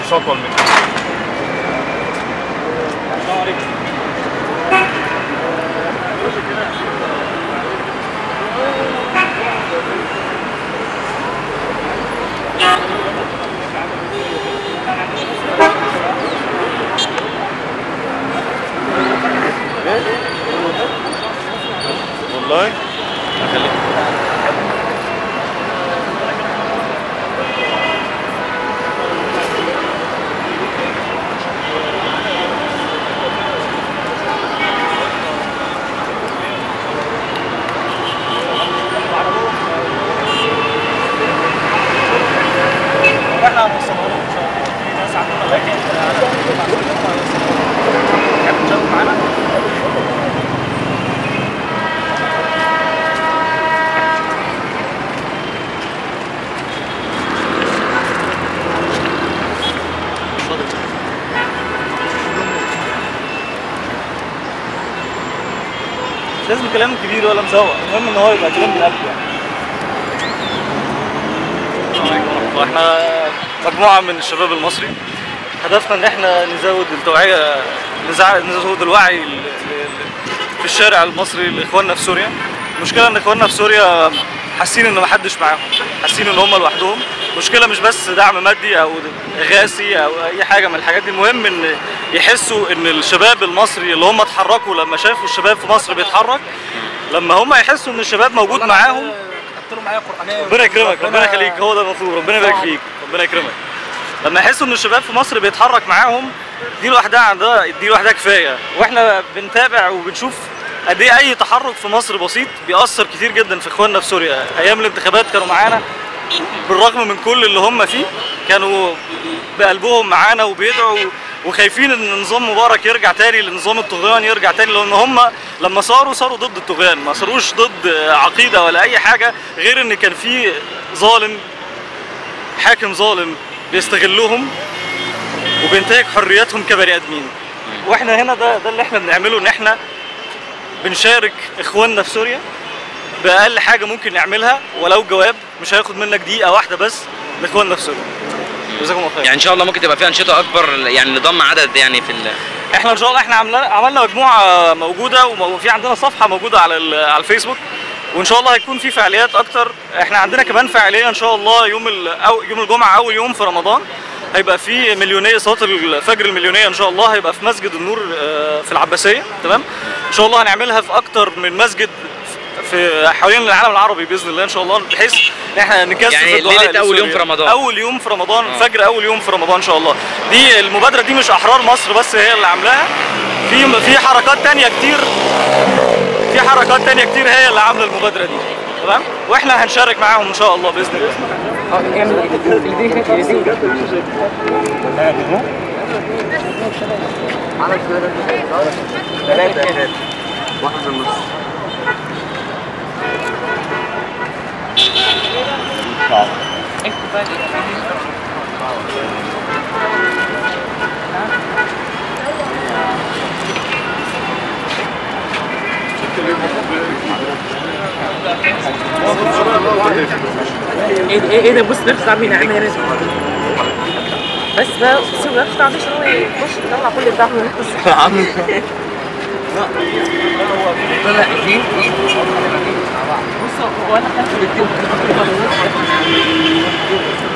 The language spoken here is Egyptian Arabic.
مش اطول من كده والله اخليك واحنا هنوصلها لهم ان شاء الله في ناس عندنا لكن تشارك معانا مش لازم كلام كبير ولا مزوق المهم ان هو يبقى كلام بالقلب يعني واحنا مجموعه من الشباب المصري هدفنا ان احنا نزود التوعيه نزع- نزود الوعي ل- ل- في الشارع المصري لاخواننا في سوريا المشكله ان اخواننا في سوريا حاسين ان محدش معاهم حاسين ان هم لوحدهم مشكله مش بس دعم مادي او اغاثي او اي حاجه من الحاجات دي المهم ان يحسوا ان الشباب المصري اللي هم اتحركوا لما شافوا الشباب في مصر بيتحرك لما هم يحسوا ان الشباب موجود معاهم كتبت له معايا قرانيه ربنا يكرمك ربنا يخليك هو ده المفروض ربنا يبارك فيك ربنا يكرمك لما يحسوا ان الشباب في مصر بيتحرك معاهم دي لوحدها عندها دي لوحدها كفايه واحنا بنتابع وبنشوف قد ايه اي تحرك في مصر بسيط بيأثر كتير جدا في اخواننا في سوريا ايام الانتخابات كانوا معانا بالرغم من كل اللي هم فيه كانوا بقلبهم معانا وبيدعوا وخايفين ان نظام مبارك يرجع تاني لنظام الطغيان يرجع تاني لان هم لما صاروا صاروا ضد الطغيان ما صاروش ضد عقيده ولا اي حاجه غير ان كان في ظالم حاكم ظالم بيستغلهم وبينتهك حرياتهم كبني ادمين واحنا هنا ده ده اللي احنا بنعمله ان احنا بنشارك اخواننا في سوريا باقل حاجه ممكن نعملها ولو جواب مش هياخد منك دقيقه واحده بس لاخواننا في سوريا جزاكم الله خير يعني ان شاء الله ممكن تبقى في انشطه اكبر يعني لضم عدد يعني في ال... احنا ان شاء الله احنا عملنا عملنا مجموعه موجوده وم- وفي عندنا صفحه موجوده على ال- على الفيسبوك وان شاء الله هيكون في فعاليات اكتر احنا عندنا كمان فعاليه ان شاء الله يوم ال- أو يوم الجمعه اول يوم في رمضان هيبقى في مليونيه صلاه الفجر المليونيه ان شاء الله هيبقى في مسجد النور آه، في العباسيه تمام ان شاء الله هنعملها في اكتر من مسجد في حوالين العالم العربي باذن الله ان شاء الله بحيث ان احنا نكثف يعني الدعاء ليلة أول يوم لسوريا. في رمضان. اول يوم في رمضان فجر اول يوم في رمضان ان شاء الله دي المبادره دي مش احرار مصر بس هي اللي عاملاها في في حركات تانية كتير في حركات تانية كتير هي اللي عامله المبادره دي تمام واحنا هنشارك معاهم ان شاء الله باذن الله ايه ده ايه ده بص بياخد عامل نعمه هنا بس بقى بس هو بياخد عامل عشان هو يخش يطلع كل الدعم من القصه طلع ايه بص هو انا خدت